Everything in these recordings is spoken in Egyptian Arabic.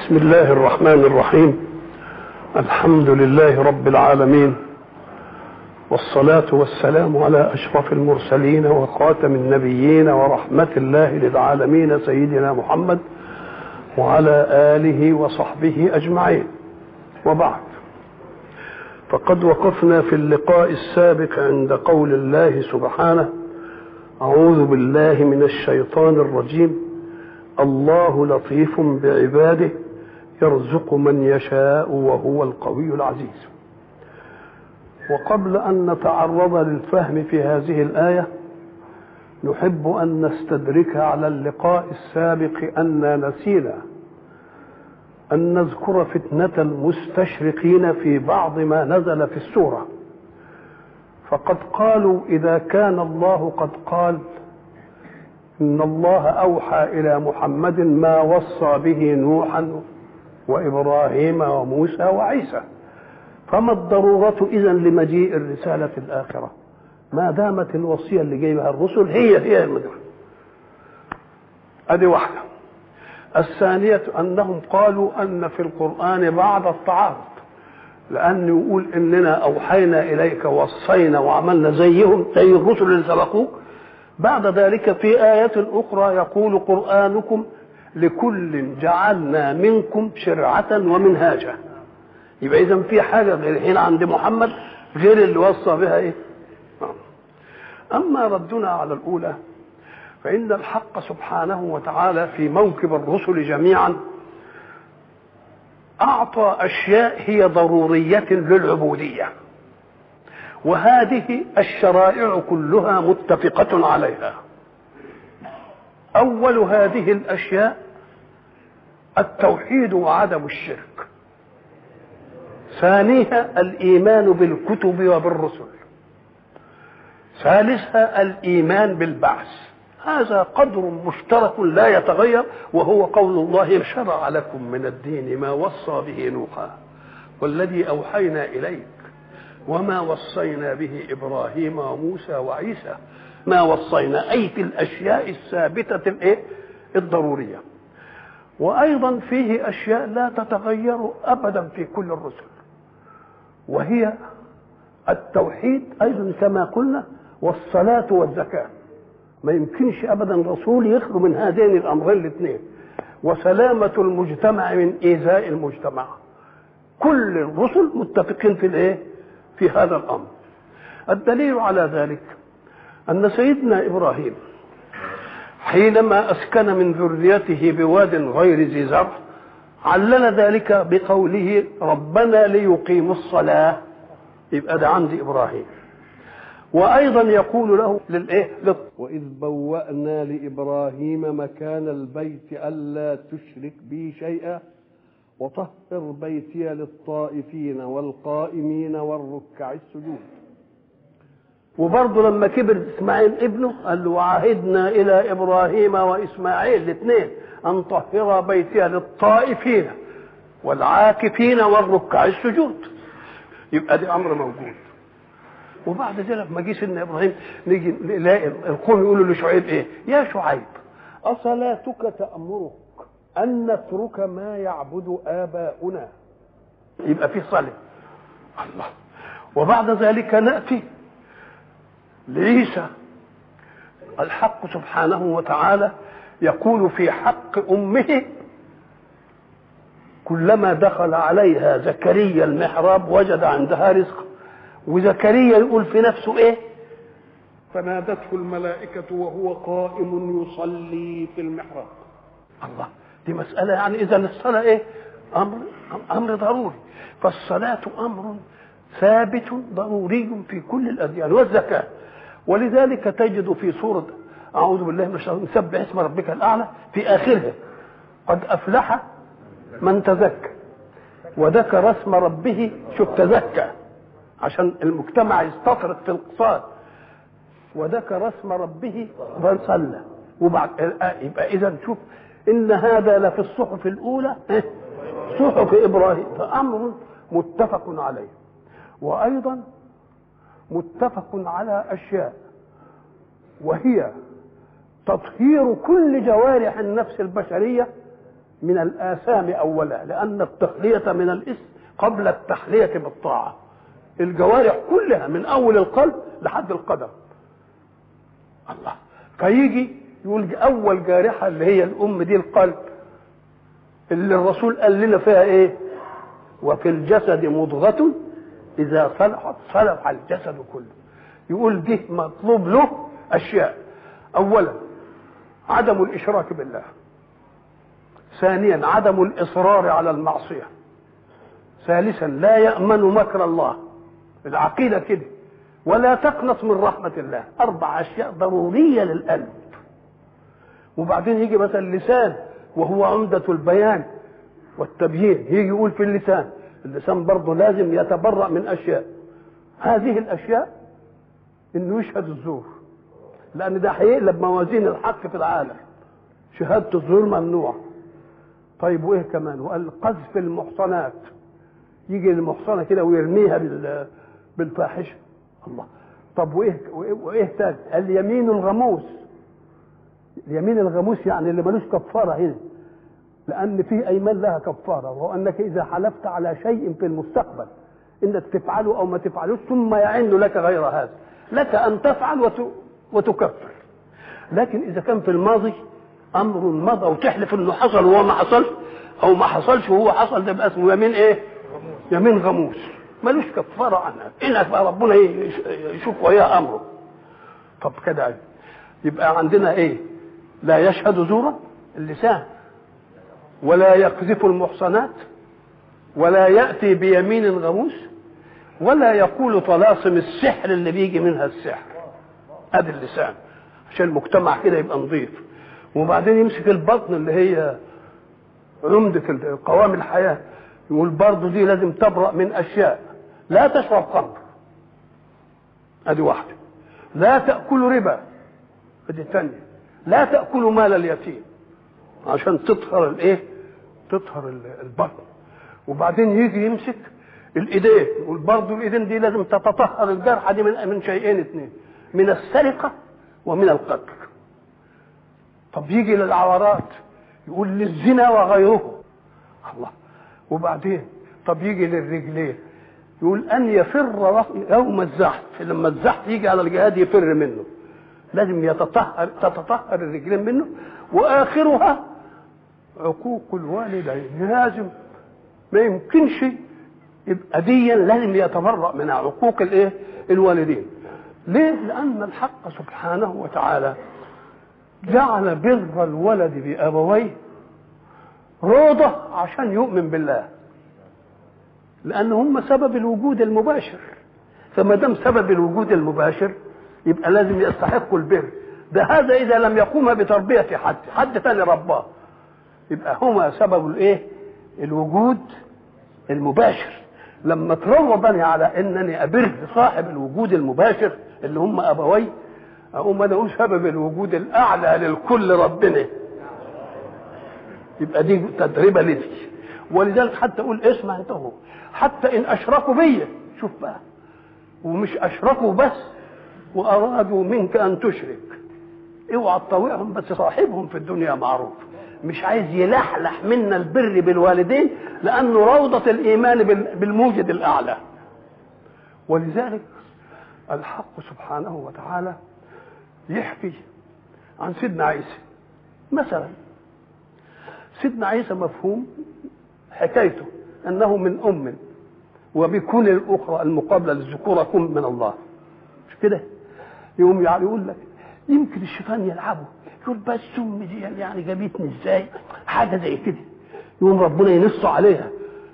بسم الله الرحمن الرحيم الحمد لله رب العالمين والصلاة والسلام على أشرف المرسلين وخاتم النبيين ورحمة الله للعالمين سيدنا محمد وعلى آله وصحبه أجمعين وبعد فقد وقفنا في اللقاء السابق عند قول الله سبحانه أعوذ بالله من الشيطان الرجيم الله لطيف بعباده يرزق من يشاء وهو القوي العزيز وقبل ان نتعرض للفهم في هذه الايه نحب ان نستدرك على اللقاء السابق ان نسينا ان نذكر فتنه المستشرقين في بعض ما نزل في السوره فقد قالوا اذا كان الله قد قال ان الله اوحى الى محمد ما وصى به نوحا وابراهيم وموسى وعيسى فما الضروره اذا لمجيء الرساله في الاخره ما دامت الوصيه اللي جايبها الرسل هي هي المدعو ادي واحده الثانيه انهم قالوا ان في القران بعض التعارض لان يقول اننا اوحينا اليك وصينا وعملنا زيهم زي الرسل اللي سبقوك بعد ذلك في آية أخرى يقول قرآنكم لكل جعلنا منكم شرعة ومنهاجا يبقى إذا في حاجة غير هنا عند محمد غير اللي وصى بها إيه؟ أما ردنا على الأولى فإن الحق سبحانه وتعالى في موكب الرسل جميعا أعطى أشياء هي ضرورية للعبودية وهذه الشرائع كلها متفقة عليها أول هذه الأشياء التوحيد وعدم الشرك ثانيها الإيمان بالكتب وبالرسل ثالثها الإيمان بالبعث هذا قدر مشترك لا يتغير وهو قول الله شرع لكم من الدين ما وصى به نوحا والذي أوحينا إليك وما وصينا به ابراهيم وموسى وعيسى ما وصينا اي في الاشياء الثابته الايه الضروريه وايضا فيه اشياء لا تتغير ابدا في كل الرسل وهي التوحيد ايضا كما قلنا والصلاه والزكاه ما يمكنش ابدا رسول يخلو من هذين الامرين الاثنين وسلامه المجتمع من ايذاء المجتمع كل الرسل متفقين في الايه في هذا الامر الدليل على ذلك ان سيدنا ابراهيم حينما اسكن من ذريته بواد غير ذي زرع علل ذلك بقوله ربنا ليقيموا الصلاه يبقى ده عند ابراهيم وايضا يقول له للايه واذ بوانا لابراهيم مكان البيت الا تشرك بي شيئا وطهر بيتي للطائفين والقائمين والركع السجود وبرضه لما كبر اسماعيل ابنه قال له وعهدنا الى ابراهيم واسماعيل الاثنين ان طهر بيتي للطائفين والعاكفين والركع السجود يبقى ده امر موجود وبعد ذلك ما جه سيدنا ابراهيم نيجي نلاقي القوم يقولوا لشعيب ايه؟ يا شعيب اصلاتك تامرك أن نترك ما يعبد آباؤنا يبقى في صلاة الله وبعد ذلك نأتي لعيسى الحق سبحانه وتعالى يقول في حق أمه كلما دخل عليها زكريا المحراب وجد عندها رزق وزكريا يقول في نفسه ايه فنادته الملائكة وهو قائم يصلي في المحراب الله دي مسألة يعني إذا الصلاة إيه؟ أمر أمر ضروري فالصلاة أمر ثابت ضروري في كل الأديان والزكاة ولذلك تجد في سورة أعوذ بالله من الشيطان سبح اسم ربك الأعلى في آخرها قد أفلح من تزكى وذكر اسم ربه شوف تزكى عشان المجتمع يستطرد في الاقتصاد وذكر اسم ربه فصلى وبعد يبقى اذا شوف ان هذا لفي الصحف الاولى صحف ابراهيم فامر متفق عليه وايضا متفق على اشياء وهي تطهير كل جوارح النفس البشريه من الآثام أولا لأن التخلية من الاسم قبل التحلية بالطاعة الجوارح كلها من أول القلب لحد القدم الله فيجي يقول أول جارحة اللي هي الأم دي القلب اللي الرسول قال لنا فيها إيه وفي الجسد مضغة إذا صلحت صلح الجسد كله يقول دي مطلوب له أشياء أولا عدم الإشراك بالله ثانيا عدم الإصرار على المعصية ثالثا لا يأمن مكر الله العقيدة كده ولا تقنط من رحمة الله أربع أشياء ضرورية للقلب وبعدين يجي مثلا اللسان وهو عمدة البيان والتبيين يجي يقول في اللسان اللسان برضه لازم يتبرأ من أشياء هذه الأشياء إنه يشهد الزور لأن ده هيقلب موازين الحق في العالم شهادة الزور ممنوعة طيب وإيه كمان وقال قذف المحصنات يجي المحصنة كده ويرميها بال بالفاحشة الله طب وإيه وإيه, وإيه تاني اليمين الغموس اليمين الغموس يعني اللي ملوش كفارة هنا لأن في أيمان لها كفارة وهو أنك إذا حلفت على شيء في المستقبل إنك تفعله أو ما تفعلوش ثم يعن لك غير هذا لك أن تفعل وت... وتكفر لكن إذا كان في الماضي أمر مضى وتحلف إنه حصل وهو ما حصلش أو ما حصلش وهو حصل ده يبقى اسمه يمين إيه؟ يمين غموس ملوش كفارة عنها إنك بقى ربنا يشوف وياه أمره طب كده يبقى عندنا إيه؟ لا يشهد زورا اللسان ولا يقذف المحصنات ولا يأتي بيمين غموس ولا يقول طلاسم السحر اللي بيجي منها السحر ادي اللسان عشان المجتمع كده يبقى نظيف وبعدين يمسك البطن اللي هي عمدة قوام الحياة يقول برضه دي لازم تبرأ من أشياء لا تشرب خمر ادي واحدة لا تأكل ربا ادي الثانية لا تأكل مال اليتيم عشان تطهر الايه تطهر البطن وبعدين يجي يمسك الايدين يقول برضه الايدين دي لازم تتطهر الجرحى دي من من شيئين اثنين من السرقه ومن القتل طب يجي للعورات يقول للزنا وغيره الله وبعدين طب يجي للرجلين يقول ان يفر يوم الزحف لما الزحف يجي على الجهاد يفر منه لازم يتطهر تتطهر الرجلين منه واخرها عقوق الوالدين لازم ما يمكنش يبقى ديا لازم يتبرأ من عقوق الايه الوالدين ليه لان الحق سبحانه وتعالى جعل بر الولد بابويه روضه عشان يؤمن بالله لان هم سبب الوجود المباشر فما دام سبب الوجود المباشر يبقى لازم يستحقوا البر ده هذا اذا لم يقوم بتربيه حد حد تاني رباه يبقى هما سبب الايه الوجود المباشر لما تروضني على انني ابر صاحب الوجود المباشر اللي هم ابوي اقوم انا اقول سبب الوجود الاعلى للكل ربنا يبقى دي تدريبه لدي ولذلك حتى اقول اسمع انت هو حتى ان اشركوا بيا شوف بقى ومش اشركوا بس وارادوا منك ان تشرك اوعى تطوعهم بس صاحبهم في الدنيا معروف مش عايز يلحلح منا البر بالوالدين لانه روضه الايمان بالموجد الاعلى ولذلك الحق سبحانه وتعالى يحكي عن سيدنا عيسى مثلا سيدنا عيسى مفهوم حكايته انه من ام وبكون الاخرى المقابله للذكوره كن من الله مش كده يقوم يعني يقول لك يمكن الشيطان يلعبه يقول بس امي دي يعني جابتني ازاي حاجه زي كده يقوم ربنا ينص عليها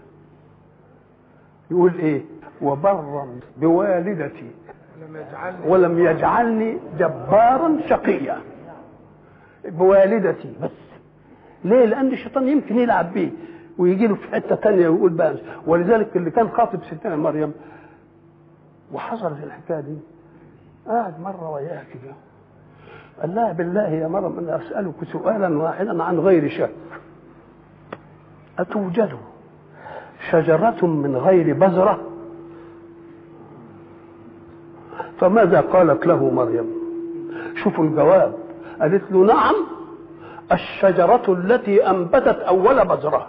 يقول ايه وبرا بوالدتي ولم يجعلني جبارا شقيا بوالدتي بس ليه لان الشيطان يمكن يلعب بيه ويجي له في حته ثانيه ويقول بقى ولذلك اللي كان خاطب ستنا مريم وحصلت الحكايه دي قاعد مره وياها كده قال لها بالله يا مريم انا اسالك سؤالا واحدا عن غير شك اتوجد شجره من غير بذره فماذا قالت له مريم شوفوا الجواب قالت له نعم الشجرة التي أنبتت أول بذرة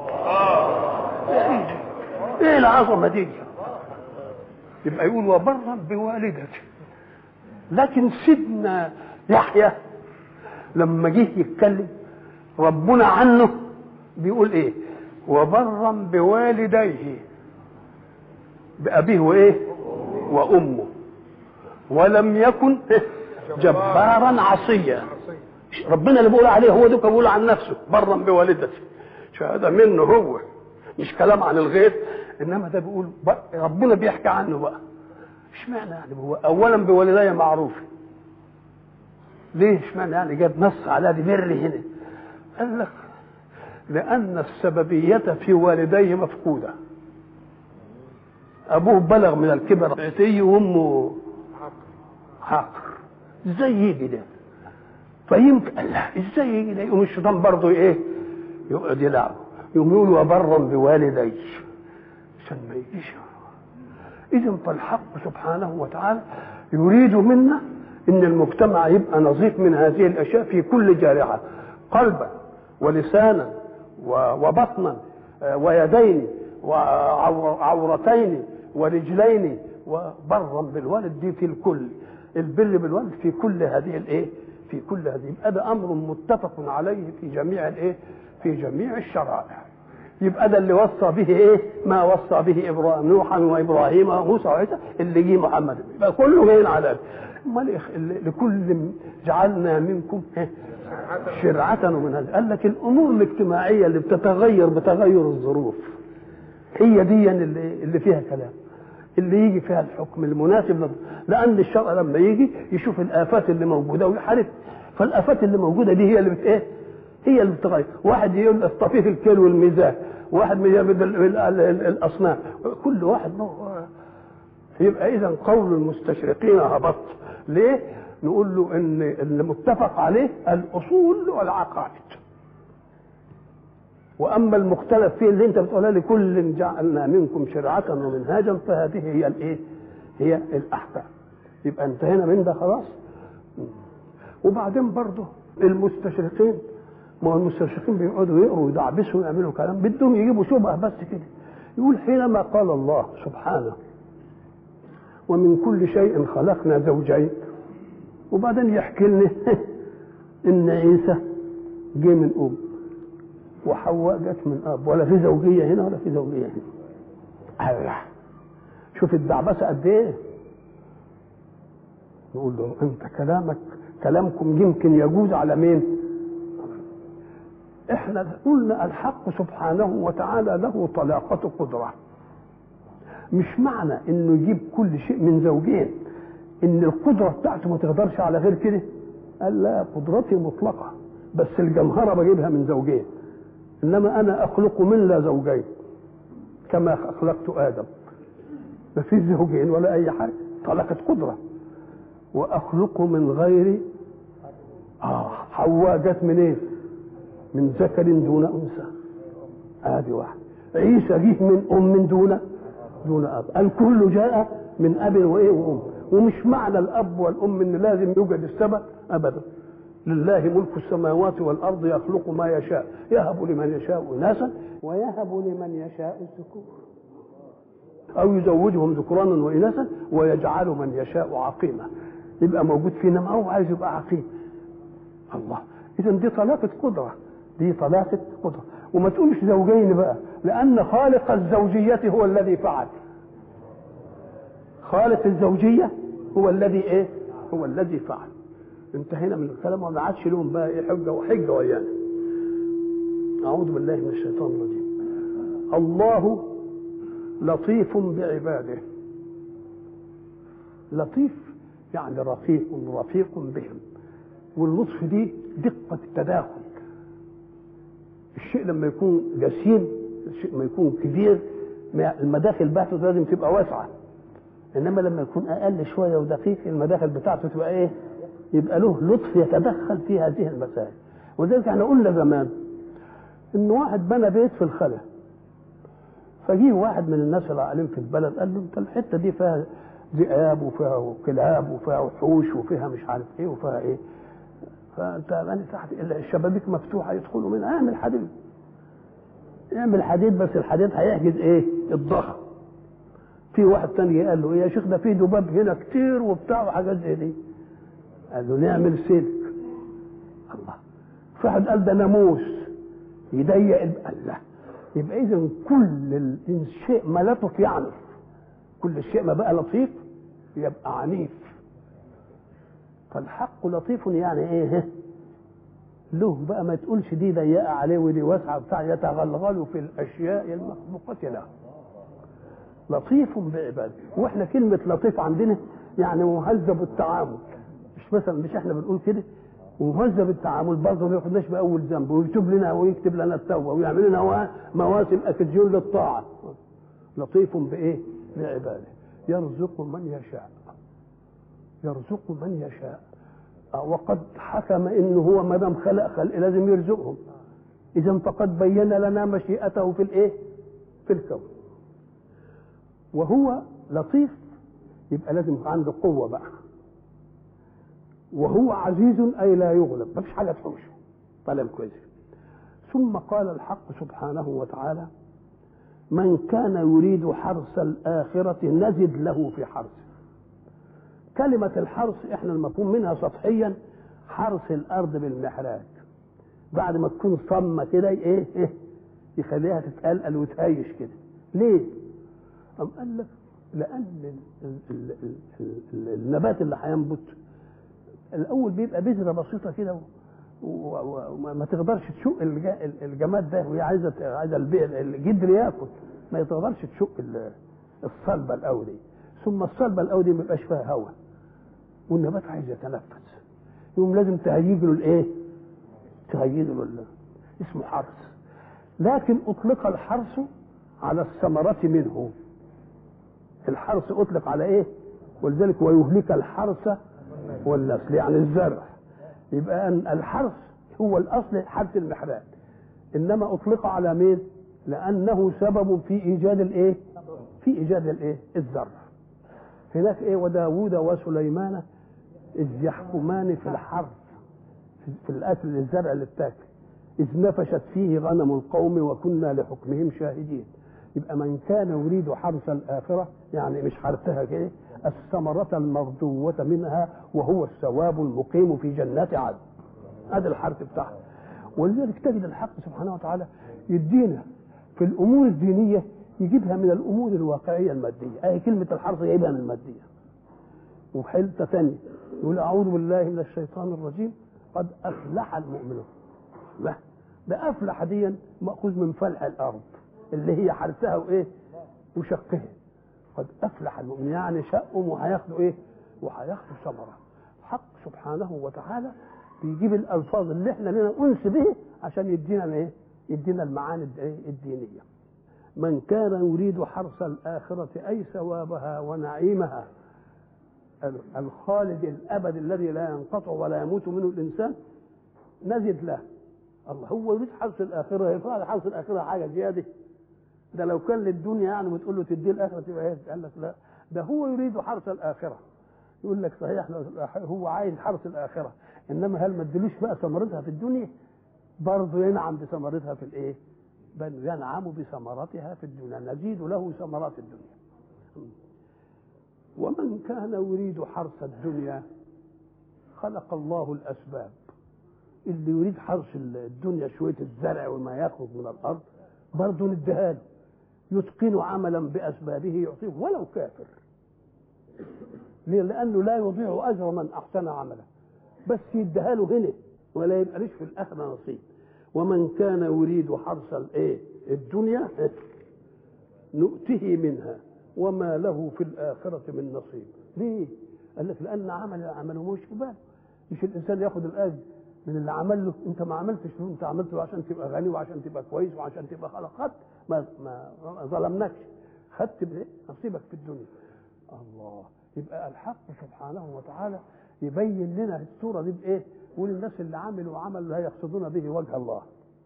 إيه العظمة دي يبقى يقول وبرا بوالدتي لكن سيدنا يحيى لما جه يتكلم ربنا عنه بيقول ايه وبرا بوالديه بأبيه وايه وأمه ولم يكن جبارا عصيا ربنا اللي بيقول عليه هو ده بيقول عن نفسه برا بوالدته شهاده منه هو مش كلام عن الغير انما ده بيقول ربنا بيحكي عنه بقى اشمعنى يعني هو اولا بوالدي معروف ليه اشمعنى يعني جاب نص على دي بر هنا قال لك لان السببيه في والديه مفقوده ابوه بلغ من الكبر عتي وامه حاقر ازاي يجي ده فيمكن الله ازاي يجي ده يقوم الشيطان برضه ايه يقعد يلعب يقوم يقول وبرا بوالدي عشان ما يجيش اذا فالحق سبحانه وتعالى يريد منا ان المجتمع يبقى نظيف من هذه الاشياء في كل جارحه قلبا ولسانا وبطنا ويدين وعورتين ورجلين وبرا بالوالد دي في الكل البر بالوالد في كل هذه الايه في كل هذه يبقى ده امر متفق عليه في جميع الايه في جميع الشرائع يبقى ده اللي وصى به ايه ما وصى به ابراهيم نوحا وابراهيم وموسى وعيسى اللي جه محمد يبقى كله جايين على امال لكل جعلنا منكم شرعة ومن هذا قال لك الامور الاجتماعيه اللي بتتغير بتغير الظروف هي دي اللي, اللي فيها كلام اللي يجي فيها الحكم المناسب لان الشرع لما يجي يشوف الافات اللي موجوده ويحارب فالافات اللي موجوده دي هي اللي بت ايه هي اللي بتغير واحد يقول الطفيف الكيل والميزان واحد يجيب الاصنام كل واحد يبقى اذا قول المستشرقين هبط ليه نقول له ان اللي متفق عليه الاصول والعقائد واما المختلف فيه اللي انت بتقولها لكل جعلنا منكم شرعه ومنهاجا فهذه هي الايه هي الاحكام يبقى انتهينا من ده خلاص وبعدين برضه المستشرقين ما هو المستشرقين بيقعدوا يقروا ويدعبسوا ويعملوا كلام بدهم يجيبوا شبهه بس كده يقول حينما قال الله سبحانه ومن كل شيء خلقنا زوجين وبعدين يحكي لنا ان عيسى جه من ام وحواء جت من اب ولا في زوجيه هنا ولا في زوجيه هنا الله شوف الدعبسه قد ايه نقول له انت كلامك كلامكم يمكن يجوز على مين احنا قلنا الحق سبحانه وتعالى له طلاقة قدرة مش معنى انه يجيب كل شيء من زوجين ان القدرة بتاعته ما تقدرش على غير كده قال لا قدرتي مطلقة بس الجمهرة بجيبها من زوجين انما انا اخلق من لا زوجين كما اخلقت ادم ما فيش زوجين ولا اي حاجة طلاقة قدرة واخلق من غير اه حواء جت منين إيه؟ من ذكر دون انثى ادي واحد عيسى جه من ام دون دون اب الكل جاء من اب وايه وام ومش معنى الاب والام ان لازم يوجد السبب ابدا لله ملك السماوات والارض يخلق ما يشاء يهب لمن يشاء اناسا ويهب لمن يشاء الذكور او يزوجهم ذكرانا واناثا ويجعل من يشاء عقيما يبقى موجود فينا ما هو عايز يبقى عقيم الله اذا دي طلاقه قدره دي طلاقة قدرة وما تقولش زوجين بقى لأن خالق الزوجية هو الذي فعل خالق الزوجية هو الذي إيه؟ هو الذي فعل انتهينا من الكلام وما عادش لهم بقى إيه حجة وحجة ويانا أعوذ بالله من الشيطان الرجيم الله لطيف بعباده لطيف يعني رفيق رفيق بهم واللطف دي دقة التداخل الشيء لما يكون جسيم الشيء لما يكون كبير المداخل بتاعته لازم تبقى واسعه انما لما يكون اقل شويه ودقيق المداخل بتاعته تبقى ايه يبقى له لطف يتدخل في هذه المسائل ولذلك احنا قلنا زمان ان واحد بنى بيت في الخلا فجيه واحد من الناس العالم في البلد قال له انت الحته دي فيها ذئاب وفيها كلاب وفيها وحوش وفيها مش عارف ايه وفيها ايه فانت انا تحت الشبابيك مفتوحه يدخلوا منها اعمل حديد اعمل حديد بس الحديد هيحجز ايه الضغط في واحد تاني قال له ايه يا شيخ ده في ذباب هنا كتير وبتاع وحاجات زي دي قال له نعمل سلك الله في واحد قال ده ناموس يضيق الله يبقى اذا كل الشيء ما لطف يعنف كل شيء ما بقى لطيف يبقى عنيف فالحق لطيف يعني ايه له بقى ما تقولش دي ضيقه عليه ودي واسعه بتاع يتغلغل في الاشياء المخلوقه له لطيف بعباده واحنا كلمه لطيف عندنا يعني مهذب التعامل مش مثلا مش احنا بنقول كده ومهذب التعامل برضه ما ياخدناش باول ذنب ويكتب لنا ويكتب لنا التوبه ويعمل لنا مواسم اكاديون للطاعه لطيف بايه؟ بعباده يرزق من يشاء يرزق من يشاء وقد حكم انه هو ما دام خلق خلق لازم يرزقهم اذا فقد بين لنا مشيئته في الايه؟ في الكون وهو لطيف يبقى لازم عنده قوه بقى وهو عزيز اي لا يغلب ما فيش حاجه تحوشه كلام كويس ثم قال الحق سبحانه وتعالى من كان يريد حرث الآخرة نزد له في حرثه كلمة الحرث احنا المفهوم منها سطحيا حرث الأرض بالمحراج بعد ما تكون صمة كده ايه ايه يخليها تتقلقل وتهيش كده ليه؟ أم قال لك لأن ال ال ال ال النبات اللي هينبت الأول بيبقى بذرة بسيطة كده وما تقدرش تشق الجماد ده وهي عايزه عايزه الجدر ياكل ما تقدرش تشق الصلبه الاول دي ثم الصلبه الاول دي ما يبقاش فيها هواء والنبات عايز يتنفس يقوم لازم تهيج له الايه؟ تهيج له اسمه حرث لكن اطلق الحرث على الثمرة منه الحرث اطلق على ايه؟ ولذلك ويهلك الحرث والنسل يعني الزرع يبقى أن الحرث هو الاصل حرث المحراب انما اطلق على مين لانه سبب في ايجاد الايه في ايجاد الايه الزرع هناك ايه وداوود وسليمان اذ يحكمان في الحرث في الاكل الزرع اللي بتاكل اذ نفشت فيه غنم القوم وكنا لحكمهم شاهدين يبقى من كان يريد حرث الاخره يعني مش حرثها كده الثمرة المرجوة منها وهو الثواب المقيم في جنات عدن هذا الحرث بتاعها ولذلك تجد الحق سبحانه وتعالى يدينا في الامور الدينيه يجيبها من الامور الواقعيه الماديه اي كلمه الحرث جايبها من الماديه وحته ثانيه يقول اعوذ بالله من الشيطان الرجيم قد افلح المؤمنون لا ده افلح دي ماخوذ من فلح الارض اللي هي حرثها وايه وشقها قد افلح المؤمنين يعني شقهم وهياخدوا ايه وهياخدوا ثمره حق سبحانه وتعالى بيجيب الالفاظ اللي احنا لنا انس به عشان يدينا الايه يدينا المعاني الدينيه من كان يريد حرث الآخرة أي ثوابها ونعيمها الخالد الأبد الذي لا ينقطع ولا يموت منه الإنسان نزد له الله هو يريد حرث الآخرة يفعل حرث الآخرة حاجة زيادة ده لو كان للدنيا يعني وتقول له تديه الآخرة تبقى ايه قال لك لا ده هو يريد حرث الآخرة يقول لك صحيح هو عايز حرث الآخرة إنما هل ما ادلوش بقى ثمرتها في الدنيا برضه ينعم بثمرتها في الإيه بل ينعم بثمرتها في الدنيا نزيد له ثمرات الدنيا ومن كان يريد حرث الدنيا خلق الله الأسباب اللي يريد حرث الدنيا شوية الزرع وما يخرج من الأرض برضه نديها له يتقن عملا بأسبابه يعطيه ولو كافر ليه؟ لأنه لا يضيع أجر من أحسن عملا بس يديها له هنا ولا يبقى ليش في الآخرة نصيب ومن كان يريد حرث الايه الدنيا نؤته منها وما له في الآخرة من نصيب ليه قال لك لأن عمل عمله مش في باله مش الإنسان ياخد الأجر من اللي عمل له انت ما عملتش له انت عملته عشان تبقى غني وعشان تبقى كويس وعشان تبقى خلاص خدت ما ما ظلمناكش خدت نصيبك في الدنيا الله يبقى الحق سبحانه وتعالى يبين لنا الصوره دي بايه؟ يقول الناس اللي عملوا عمل لا يقصدون به وجه الله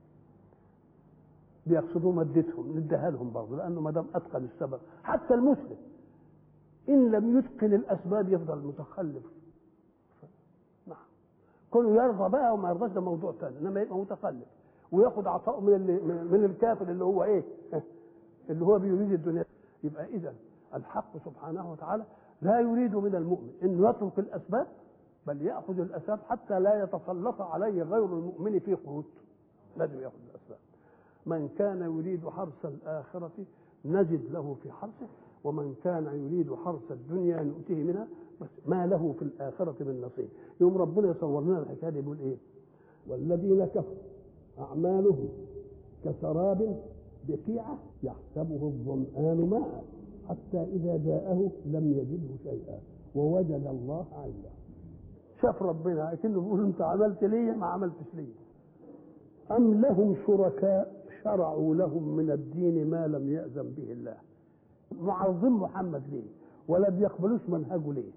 بيقصدوا مادتهم نديها لهم برضه لانه ما دام اتقن السبب حتى المسلم ان لم يتقن الاسباب يفضل متخلف نعم كونه يرضى بقى وما يرضاش ده موضوع ثاني انما يبقى متخلف وياخد عطاء من اللي من الكافر اللي هو ايه؟ اللي هو بيريد الدنيا يبقى اذا الحق سبحانه وتعالى لا يريد من المؤمن انه يترك الاسباب بل ياخذ الاسباب حتى لا يتسلط عليه غير المؤمن في قوت لازم ياخذ الاسباب من كان يريد حرث الاخره نجد له في حرثه ومن كان يريد حرث الدنيا نؤتيه منها بس ما له في الآخرة من نصيب يوم ربنا يصور لنا الحكاية دي يقول إيه والذين كفروا أعمالهم كسراب بقيعة يحسبه الظمآن ماء حتى إذا جاءه لم يجده شيئا ووجد الله عنده شاف ربنا كأنه بيقول أنت عملت لي ما عملتش لي أم لهم شركاء شرعوا لهم من الدين ما لم يأذن به الله معظم محمد ليه ولا بيقبلوش منهجه ليه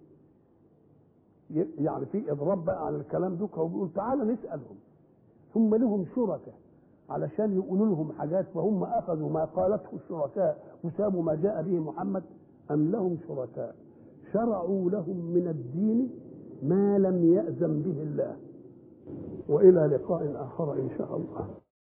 يعني في اضراب بقى على الكلام دوك وبيقول تعالى نسالهم ثم لهم شركاء علشان يقولوا لهم حاجات فهم اخذوا ما قالته الشركاء وسابوا ما جاء به محمد ام لهم شركاء شرعوا لهم من الدين ما لم يأذن به الله والى لقاء اخر ان شاء الله